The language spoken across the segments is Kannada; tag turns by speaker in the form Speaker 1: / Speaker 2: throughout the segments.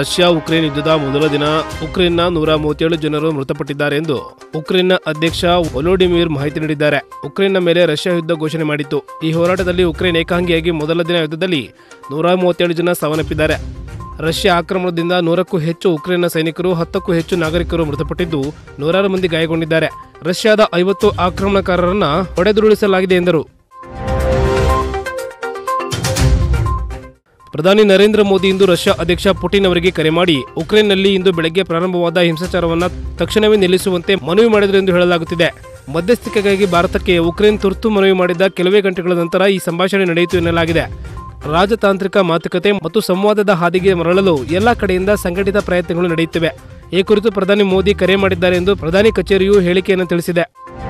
Speaker 1: ರಷ್ಯಾ ಉಕ್ರೇನ್ ಯುದ್ಧದ ಮೊದಲ ದಿನ ಉಕ್ರೇನ್ನ ನೂರ ಮೂವತ್ತೇಳು ಜನರು ಮೃತಪಟ್ಟಿದ್ದಾರೆ ಎಂದು ಉಕ್ರೇನ್ನ ಅಧ್ಯಕ್ಷ ಒಲೋಡಿಮಿರ್ ಮಾಹಿತಿ ನೀಡಿದ್ದಾರೆ ಉಕ್ರೇನ್ನ ಮೇಲೆ ರಷ್ಯಾ ಯುದ್ಧ ಘೋಷಣೆ ಮಾಡಿತ್ತು ಈ ಹೋರಾಟದಲ್ಲಿ ಉಕ್ರೇನ್ ಏಕಾಂಗಿಯಾಗಿ ಮೊದಲ ದಿನ ಯುದ್ಧದಲ್ಲಿ ನೂರ ಮೂವತ್ತೇಳು ಜನ ಸಾವನ್ನಪ್ಪಿದ್ದಾರೆ ರಷ್ಯಾ ಆಕ್ರಮಣದಿಂದ ನೂರಕ್ಕೂ ಹೆಚ್ಚು ಉಕ್ರೇನ್ನ ಸೈನಿಕರು ಹತ್ತಕ್ಕೂ ಹೆಚ್ಚು ನಾಗರಿಕರು ಮೃತಪಟ್ಟಿದ್ದು ನೂರಾರು ಮಂದಿ ಗಾಯಗೊಂಡಿದ್ದಾರೆ ರಷ್ಯಾದ ಐವತ್ತು ಆಕ್ರಮಣಕಾರರನ್ನ ಹೊಡೆದುರುಳಿಸಲಾಗಿದೆ ಎಂದರು ಪ್ರಧಾನಿ ನರೇಂದ್ರ ಮೋದಿ ಇಂದು ರಷ್ಯಾ ಅಧ್ಯಕ್ಷ ಪುಟಿನ್ ಅವರಿಗೆ ಕರೆ ಮಾಡಿ ಉಕ್ರೇನ್ನಲ್ಲಿ ಇಂದು ಬೆಳಗ್ಗೆ ಪ್ರಾರಂಭವಾದ ಹಿಂಸಾಚಾರವನ್ನು ತಕ್ಷಣವೇ ನಿಲ್ಲಿಸುವಂತೆ ಮನವಿ ಮಾಡಿದರು ಎಂದು ಹೇಳಲಾಗುತ್ತಿದೆ ಮಧ್ಯಸ್ಥಿಕೆಗಾಗಿ ಭಾರತಕ್ಕೆ ಉಕ್ರೇನ್ ತುರ್ತು ಮನವಿ ಮಾಡಿದ ಕೆಲವೇ ಗಂಟೆಗಳ ನಂತರ ಈ ಸಂಭಾಷಣೆ ನಡೆಯಿತು ಎನ್ನಲಾಗಿದೆ ರಾಜತಾಂತ್ರಿಕ ಮಾತುಕತೆ ಮತ್ತು ಸಂವಾದದ ಹಾದಿಗೆ ಮರಳಲು ಎಲ್ಲ ಕಡೆಯಿಂದ ಸಂಘಟಿತ ಪ್ರಯತ್ನಗಳು ನಡೆಯುತ್ತಿವೆ ಈ ಕುರಿತು ಪ್ರಧಾನಿ ಮೋದಿ ಕರೆ ಮಾಡಿದ್ದಾರೆ ಎಂದು ಪ್ರಧಾನಿ ಕಚೇರಿಯು ಹೇಳಿಕೆಯನ್ನು ತಿಳಿಸಿದೆ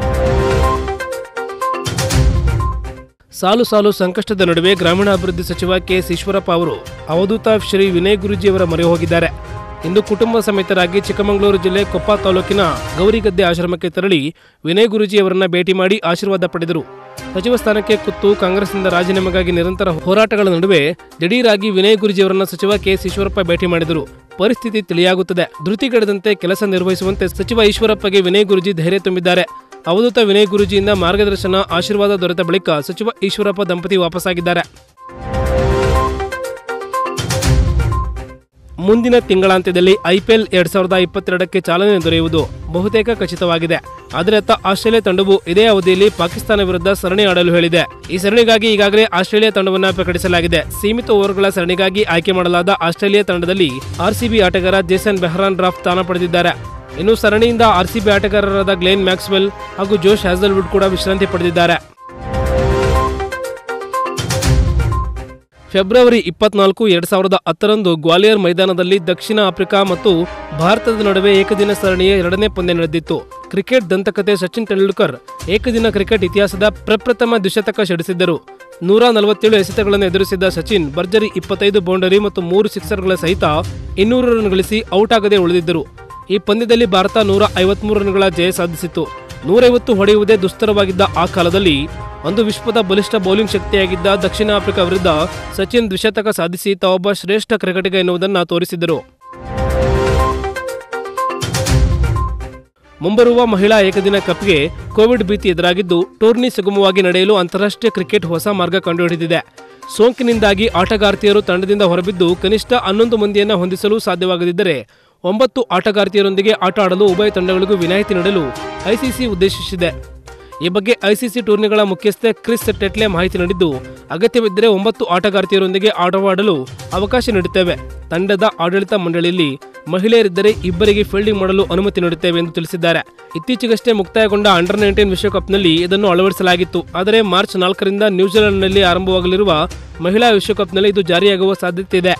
Speaker 1: ಸಾಲು ಸಾಲು ಸಂಕಷ್ಟದ ನಡುವೆ ಗ್ರಾಮೀಣಾಭಿವೃದ್ಧಿ ಸಚಿವ ಕೆಎಸ್ ಈಶ್ವರಪ್ಪ ಅವರು ಅವಧೂತ ಶ್ರೀ ವಿನಯ್ ಗುರುಜಿಯವರ ಮೊರೆ ಹೋಗಿದ್ದಾರೆ ಇಂದು ಕುಟುಂಬ ಸಮೇತರಾಗಿ ಚಿಕ್ಕಮಗಳೂರು ಜಿಲ್ಲೆ ಕೊಪ್ಪ ತಾಲೂಕಿನ ಗೌರಿಗದ್ದೆ ಆಶ್ರಮಕ್ಕೆ ತೆರಳಿ ವಿನಯ್ ಗುರುಜಿ ಅವರನ್ನ ಭೇಟಿ ಮಾಡಿ ಆಶೀರ್ವಾದ ಪಡೆದರು ಸಚಿವ ಸ್ಥಾನಕ್ಕೆ ಕುತ್ತು ಕಾಂಗ್ರೆಸ್ನಿಂದ ರಾಜೀನಾಮೆಗಾಗಿ ನಿರಂತರ ಹೋರಾಟಗಳ ನಡುವೆ ದಿಢೀರಾಗಿ ವಿನಯ್ ಗುರುಜಿ ಅವರನ್ನ ಸಚಿವ ಕೆಎಸ್ ಈಶ್ವರಪ್ಪ ಭೇಟಿ ಮಾಡಿದರು ಪರಿಸ್ಥಿತಿ ತಿಳಿಯಾಗುತ್ತದೆ ಧೃತಿಗೆಡದಂತೆ ಕೆಲಸ ನಿರ್ವಹಿಸುವಂತೆ ಸಚಿವ ಈಶ್ವರಪ್ಪಗೆ ವಿನಯ್ ಗುರುಜಿ ಧೈರ್ಯ ತುಂಬಿದ್ದಾರೆ ಅವಧೂತ ವಿನಯ್ ಗುರುಜಿಯಿಂದ ಮಾರ್ಗದರ್ಶನ ಆಶೀರ್ವಾದ ದೊರೆತ ಬಳಿಕ ಸಚಿವ ಈಶ್ವರಪ್ಪ ದಂಪತಿ ವಾಪಸ್ಸಾಗಿದ್ದಾರೆ ಮುಂದಿನ ತಿಂಗಳಾಂತ್ಯದಲ್ಲಿ ಐಪಿಎಲ್ ಎರಡ್ ಸಾವಿರದ ಇಪ್ಪತ್ತೆರಡಕ್ಕೆ ಚಾಲನೆ ದೊರೆಯುವುದು ಬಹುತೇಕ ಖಚಿತವಾಗಿದೆ ಆದರೆ ಅತ್ತ ಆಸ್ಟ್ರೇಲಿಯಾ ತಂಡವು ಇದೇ ಅವಧಿಯಲ್ಲಿ ಪಾಕಿಸ್ತಾನ ವಿರುದ್ಧ ಸರಣಿ ಆಡಲು ಹೇಳಿದೆ ಈ ಸರಣಿಗಾಗಿ ಈಗಾಗಲೇ ಆಸ್ಟ್ರೇಲಿಯಾ ತಂಡವನ್ನು ಪ್ರಕಟಿಸಲಾಗಿದೆ ಸೀಮಿತ ಓವರ್ಗಳ ಸರಣಿಗಾಗಿ ಆಯ್ಕೆ ಮಾಡಲಾದ ಆಸ್ಟ್ರೇಲಿಯಾ ತಂಡದಲ್ಲಿ ಆರ್ಸಿಬಿ ಆಟಗಾರ ಜೇಸನ್ ಬೆಹ್ರಾನ್ ಡ್ರಾಫ್ ಸ್ಥಾನ ಪಡೆದಿದ್ದಾರೆ ಇನ್ನು ಸರಣಿಯಿಂದ ಆರ್ಸಿಬಿ ಆಟಗಾರರಾದ ಗ್ಲೇನ್ ಮ್ಯಾಕ್ಸ್ವೆಲ್ ಹಾಗೂ ಜೋಶ್ ಹ್ಯಾಸಲ್ವುಡ್ ಕೂಡ ವಿಶ್ರಾಂತಿ ಪಡೆದಿದ್ದಾರೆ ಫೆಬ್ರವರಿ ಇಪ್ಪತ್ನಾಲ್ಕು ಎರಡ್ ಸಾವಿರದ ಹತ್ತರಂದು ಗ್ವಾಲಿಯರ್ ಮೈದಾನದಲ್ಲಿ ದಕ್ಷಿಣ ಆಫ್ರಿಕಾ ಮತ್ತು ಭಾರತದ ನಡುವೆ ಏಕದಿನ ಸರಣಿಯ ಎರಡನೇ ಪಂದ್ಯ ನಡೆದಿತ್ತು ಕ್ರಿಕೆಟ್ ದಂತಕತೆ ಸಚಿನ್ ತೆಂಡೂಲ್ಕರ್ ಏಕದಿನ ಕ್ರಿಕೆಟ್ ಇತಿಹಾಸದ ಪ್ರಪ್ರಥಮ ದ್ವಿಶತಕ ಸಿಡಿಸಿದ್ದರು ನೂರ ನಲವತ್ತೇಳು ಎಸೆತಗಳನ್ನು ಎದುರಿಸಿದ ಸಚಿನ್ ಭರ್ಜರಿ ಇಪ್ಪತ್ತೈದು ಬೌಂಡರಿ ಮತ್ತು ಮೂರು ಸಿಕ್ಸರ್ಗಳ ಸಹಿತ ಇನ್ನೂರು ರನ್ ಗಳಿಸಿ ಔಟ್ ಆಗದೆ ಉಳಿದಿದ್ದರು ಈ ಪಂದ್ಯದಲ್ಲಿ ಭಾರತ ನೂರ ಐವತ್ಮೂರು ರನ್ಗಳ ಜಯ ಸಾಧಿಸಿತ್ತು ನೂರೈವತ್ತು ಹೊಡೆಯುವುದೇ ದುಸ್ತರವಾಗಿದ್ದ ಆ ಕಾಲದಲ್ಲಿ ಒಂದು ವಿಶ್ವದ ಬಲಿಷ್ಠ ಬೌಲಿಂಗ್ ಶಕ್ತಿಯಾಗಿದ್ದ ದಕ್ಷಿಣ ಆಫ್ರಿಕಾ ವಿರುದ್ಧ ಸಚಿನ್ ದ್ವಿಶತಕ ಸಾಧಿಸಿ ತಾವೊಬ್ಬ ಶ್ರೇಷ್ಠ ಕ್ರಿಕೆಟಿಗ ಎನ್ನುವುದನ್ನು ತೋರಿಸಿದರು ಮುಂಬರುವ ಮಹಿಳಾ ಏಕದಿನ ಕಪ್ಗೆ ಕೋವಿಡ್ ಭೀತಿ ಎದುರಾಗಿದ್ದು ಟೂರ್ನಿ ಸುಗಮವಾಗಿ ನಡೆಯಲು ಅಂತಾರಾಷ್ಟ್ರೀಯ ಕ್ರಿಕೆಟ್ ಹೊಸ ಮಾರ್ಗ ಕಂಡುಹಿಡಿದಿದೆ ಸೋಂಕಿನಿಂದಾಗಿ ಆಟಗಾರ್ತಿಯರು ತಂಡದಿಂದ ಹೊರಬಿದ್ದು ಕನಿಷ್ಠ ಹನ್ನೊಂದು ಮಂದಿಯನ್ನ ಹೊಂದಿಸಲು ಸಾಧ್ಯವಾಗದಿದ್ದರೆ ಒಂಬತ್ತು ಆಟಗಾರ್ತಿಯರೊಂದಿಗೆ ಆಟ ಆಡಲು ಉಭಯ ತಂಡಗಳಿಗೂ ವಿನಾಯಿತಿ ನೀಡಲು ಐಸಿಸಿ ಉದ್ದೇಶಿಸಿದೆ ಈ ಬಗ್ಗೆ ಐಸಿಸಿ ಟೂರ್ನಿಗಳ ಮುಖ್ಯಸ್ಥೆ ಕ್ರಿಸ್ ಟೆಟ್ಲೆ ಮಾಹಿತಿ ನೀಡಿದ್ದು ಅಗತ್ಯವಿದ್ದರೆ ಒಂಬತ್ತು ಆಟಗಾರ್ತಿಯರೊಂದಿಗೆ ಆಟವಾಡಲು ಅವಕಾಶ ನೀಡುತ್ತೇವೆ ತಂಡದ ಆಡಳಿತ ಮಂಡಳಿಯಲ್ಲಿ ಮಹಿಳೆಯರಿದ್ದರೆ ಇಬ್ಬರಿಗೆ ಫೀಲ್ಡಿಂಗ್ ಮಾಡಲು ಅನುಮತಿ ನೀಡುತ್ತೇವೆ ಎಂದು ತಿಳಿಸಿದ್ದಾರೆ ಇತ್ತೀಚೆಗಷ್ಟೇ ಮುಕ್ತಾಯಗೊಂಡ ಅಂಡರ್ ನೈನ್ಟೀನ್ ವಿಶ್ವಕಪ್ನಲ್ಲಿ ಇದನ್ನು ಅಳವಡಿಸಲಾಗಿತ್ತು ಆದರೆ ಮಾರ್ಚ್ ನಾಲ್ಕರಿಂದ ನ್ಯೂಜಿಲೆಂಡ್ನಲ್ಲಿ ಆರಂಭವಾಗಲಿರುವ ಮಹಿಳಾ ವಿಶ್ವಕಪ್ನಲ್ಲಿ ಇದು ಜಾರಿಯಾಗುವ ಸಾಧ್ಯತೆ ಇದೆ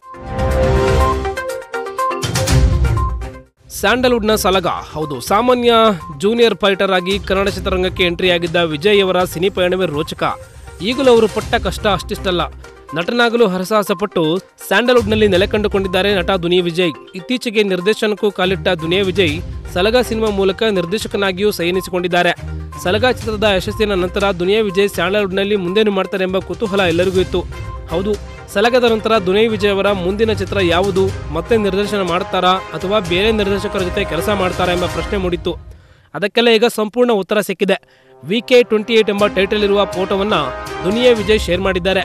Speaker 1: ಸ್ಯಾಂಡಲ್ವುಡ್ನ ಸಲಗ ಹೌದು ಸಾಮಾನ್ಯ ಜೂನಿಯರ್ ಫೈಟರ್ ಆಗಿ ಕನ್ನಡ ಚಿತ್ರರಂಗಕ್ಕೆ ಎಂಟ್ರಿಯಾಗಿದ್ದ ವಿಜಯ್ ಅವರ ಸಿನಿ ಪಯಣವೇ ರೋಚಕ ಈಗಲೂ ಅವರು ಪಟ್ಟ ಕಷ್ಟ ಅಷ್ಟಿಷ್ಟಲ್ಲ ನಟನಾಗಲು ಹರಸಾಹಸಪಟ್ಟು ಸ್ಯಾಂಡಲ್ವುಡ್ನಲ್ಲಿ ನೆಲೆ ಕಂಡುಕೊಂಡಿದ್ದಾರೆ ನಟ ದುನಿಯಾ ವಿಜಯ್ ಇತ್ತೀಚೆಗೆ ನಿರ್ದೇಶನಕ್ಕೂ ಕಾಲಿಟ್ಟ ದುನಿಯಾ ವಿಜಯ್ ಸಲಗ ಸಿನಿಮಾ ಮೂಲಕ ನಿರ್ದೇಶಕನಾಗಿಯೂ ಸೈನಿಸಿಕೊಂಡಿದ್ದಾರೆ ಸಲಗ ಚಿತ್ರದ ಯಶಸ್ಸಿನ ನಂತರ ದುನಿಯಾ ವಿಜಯ್ ಸ್ಯಾಂಡಲ್ವುಡ್ನಲ್ಲಿ ಮುಂದೇನು ಮಾಡ್ತಾರೆ ಎಂಬ ಕುತೂಹಲ ಎಲ್ಲರಿಗೂ ಇತ್ತು ಹೌದು ಸಲಗದ ನಂತರ ದುನಿಯಾ ವಿಜಯ್ ಅವರ ಮುಂದಿನ ಚಿತ್ರ ಯಾವುದು ಮತ್ತೆ ನಿರ್ದೇಶನ ಮಾಡ್ತಾರಾ ಅಥವಾ ಬೇರೆ ನಿರ್ದೇಶಕರ ಜೊತೆ ಕೆಲಸ ಮಾಡ್ತಾರಾ ಎಂಬ ಪ್ರಶ್ನೆ ಮೂಡಿತ್ತು ಅದಕ್ಕೆಲ್ಲ ಈಗ ಸಂಪೂರ್ಣ ಉತ್ತರ ಸಿಕ್ಕಿದೆ ವಿ ಕೆ ಟ್ವೆಂಟಿ ಏಟ್ ಎಂಬ ಟೈಟಲ್ ಇರುವ ಫೋಟೋವನ್ನ ದುನಿಯಾ ವಿಜಯ್ ಶೇರ್ ಮಾಡಿದ್ದಾರೆ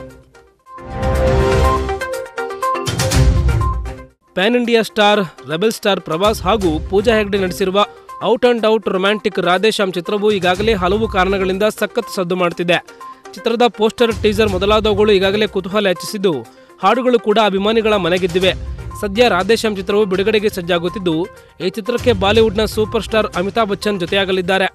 Speaker 1: pan India star rebel star Prabhas ಹಾಗೂ ಪೂಜಾ ಹೆಗ್ಡೆ ನಡೆಸಿರುವ out and out romantic Radheshyam ಚಿತ್ರವು ಈಗಾಗಲೇ ಹಲವು ಕಾರಣಗಳಿಂದ ಸಖತ್ ಸದ್ದು ಮಾಡುತ್ತಿದೆ ಚಿತ್ರದ ಪೋಸ್ಟರ್ ಟೀಸರ್ ಮೊದಲಾದವುಗಳು ಈಗಾಗಲೇ ಕುತೂಹಲ ಹೆಚ್ಚಿಸಿದ್ದು ಹಾಡುಗಳು ಕೂಡ ಅಭಿಮಾನಿಗಳ ಮನೆಗೆದ್ದಿವೆ ಸದ್ಯ ರಾಧೇಶ್ಯಾಮ್ ಚಿತ್ರವು ಬಿಡುಗಡೆಗೆ ಸಜ್ಜಾಗುತ್ತಿದ್ದು ಈ ಚಿತ್ರಕ್ಕೆ ಬಾಲಿವುಡ್ನ ಸೂಪರ್ ಸ್ಟಾರ್ ಅಮಿತಾಬ್ ಬಚ್ಚನ್ ಜೊತೆಯಾಗಲಿದ್ದಾರೆ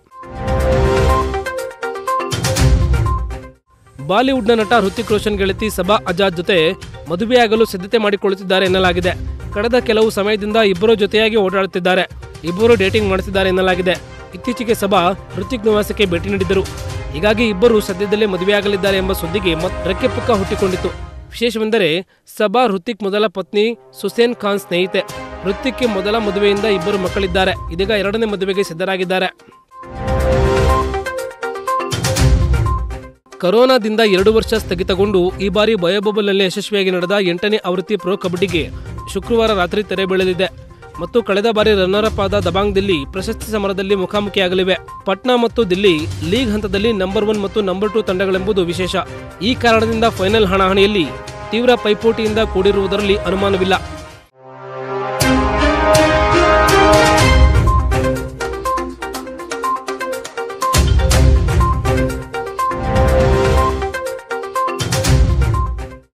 Speaker 1: ಬಾಲಿವುಡ್ನ ನಟ ಹೃತಿಕ್ ರೋಷನ್ ಗೆಳತಿ ಸಬಾ ಅಜಾದ್ ಜೊತೆ ಮದುವೆಯಾಗಲು ಸಿದ್ಧತೆ ಮಾಡಿಕೊಳ್ಳುತ್ತಿದ್ದಾರೆ ಎನ್ನಲಾಗಿದೆ ಕಳೆದ ಕೆಲವು ಸಮಯದಿಂದ ಇಬ್ಬರು ಜೊತೆಯಾಗಿ ಓಡಾಡುತ್ತಿದ್ದಾರೆ ಇಬ್ಬರು ಡೇಟಿಂಗ್ ಮಾಡುತ್ತಿದ್ದಾರೆ ಎನ್ನಲಾಗಿದೆ ಇತ್ತೀಚೆಗೆ ಸಬಾ ಹೃತಿಕ್ ನಿವಾಸಕ್ಕೆ ಭೇಟಿ ನೀಡಿದ್ದರು ಹೀಗಾಗಿ ಇಬ್ಬರು ಸದ್ಯದಲ್ಲೇ ಮದುವೆಯಾಗಲಿದ್ದಾರೆ ಎಂಬ ಸುದ್ದಿಗೆ ಮತ್ ರೆಕ್ಕೆ ಪುಕ್ಕ ಹುಟ್ಟಿಕೊಂಡಿತು ವಿಶೇಷವೆಂದರೆ ಸಬಾ ಹೃತಿಕ್ ಮೊದಲ ಪತ್ನಿ ಸುಸೇನ್ ಖಾನ್ ಸ್ನೇಹಿತೆ ಹೃತಿಕ್ಗೆ ಮೊದಲ ಮದುವೆಯಿಂದ ಇಬ್ಬರು ಮಕ್ಕಳಿದ್ದಾರೆ ಇದೀಗ ಎರಡನೇ ಮದುವೆಗೆ ಸಿದ್ಧರಾಗಿದ್ದಾರೆ ಕರೋನಾದಿಂದ ಎರಡು ವರ್ಷ ಸ್ಥಗಿತಗೊಂಡು ಈ ಬಾರಿ ಬಯೋಬಬಲ್ನಲ್ಲಿ ಯಶಸ್ವಿಯಾಗಿ ನಡೆದ ಎಂಟನೇ ಆವೃತ್ತಿ ಪ್ರೊ ಕಬಡ್ಡಿಗೆ ಶುಕ್ರವಾರ ರಾತ್ರಿ ತೆರೆ ಬೀಳಲಿದೆ ಮತ್ತು ಕಳೆದ ಬಾರಿ ರನ್ನರ್ ಅಪ್ ಆದ ದಬಾಂಗ್ ದಿಲ್ಲಿ ಪ್ರಶಸ್ತಿ ಸಮರದಲ್ಲಿ ಮುಖಾಮುಖಿಯಾಗಲಿವೆ ಪಟ್ನಾ ಮತ್ತು ದಿಲ್ಲಿ ಲೀಗ್ ಹಂತದಲ್ಲಿ ನಂಬರ್ ಒನ್ ಮತ್ತು ನಂಬರ್ ಟೂ ತಂಡಗಳೆಂಬುದು ವಿಶೇಷ ಈ ಕಾರಣದಿಂದ ಫೈನಲ್ ಹಣಾಹಣಿಯಲ್ಲಿ ತೀವ್ರ ಪೈಪೋಟಿಯಿಂದ ಕೂಡಿರುವುದರಲ್ಲಿ ಅನುಮಾನವಿಲ್ಲ